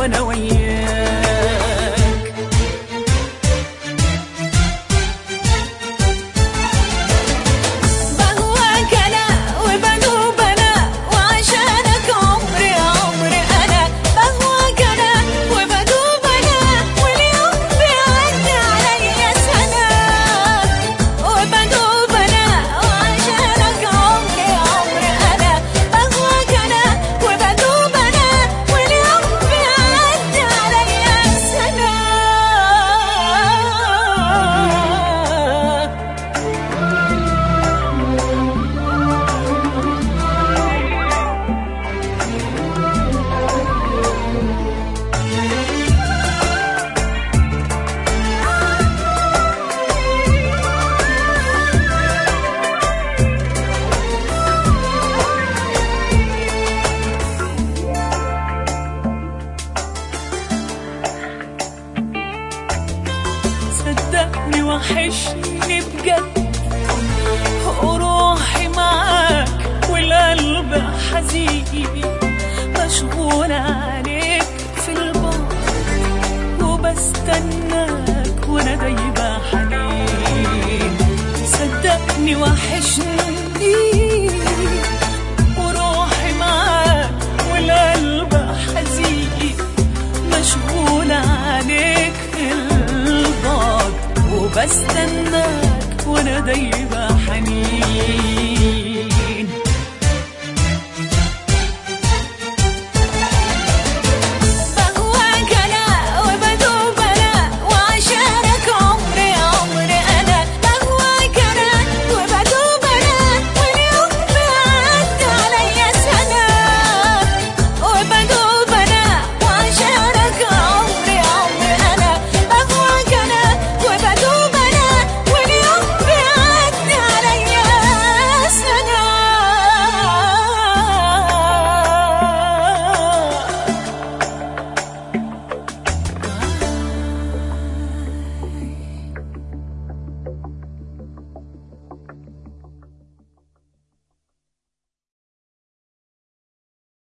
وانا وياك بهواك انا وبدوب انا وعشانك عمري عمري انا بهواك انا وبدوب انا واليوم بيعدي عليا سنه وبدوب انا وعشانك عمري عمري انا بهواك انا وبدوب انا واليوم بيعدي عليا سنه صدقني وحشني بجد وروحي معاك والقلب حزين مشغول عليك في البعد وبستناك وانا دايبة حنين صدقني وحشني وروحي معاك والقلب حزين مشغول عليك البعد وبستناك وانا دايبة حنين